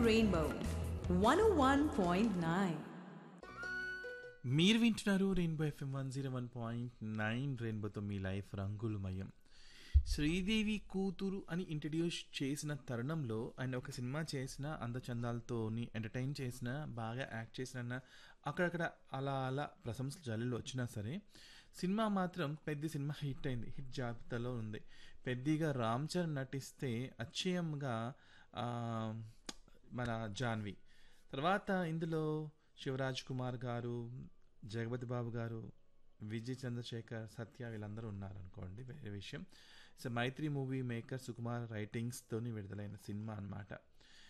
Rainbow 101.9. మీరు వింటున్నారు Rainbow FM one zero one point nine రెయిన్బోతో మీ లైఫ్ రంగులమయం శ్రీదేవి కూతురు అని ఇంట్రడ్యూస్ చేసిన తరుణంలో ఆయన ఒక సినిమా చేసిన అందచందాలతోని ఎంటర్టైన్ చేసిన బాగా యాక్ట్ చేసిన అక్కడక్కడ అలా అలా ప్రశంసలు జల్లులు వచ్చినా సరే సినిమా మాత్రం పెద్ద సినిమా హిట్ అయింది హిట్ జాబితాలో ఉంది పెద్దగా రామ్ చరణ్ నటిస్తే అచ్చయంగా ఆ, మన జాన్వి తర్వాత ఇందులో శివరాజ్ కుమార్ గారు జగపతి బాబు గారు విజయ్ చంద్రశేఖర్ సత్య వీళ్ళందరూ ఉన్నారు అనుకోండి వేరే విషయం so Mythri movie maker Sukumar రైటింగ్స్తోని విడుదలైన సినిమా అన్నమాట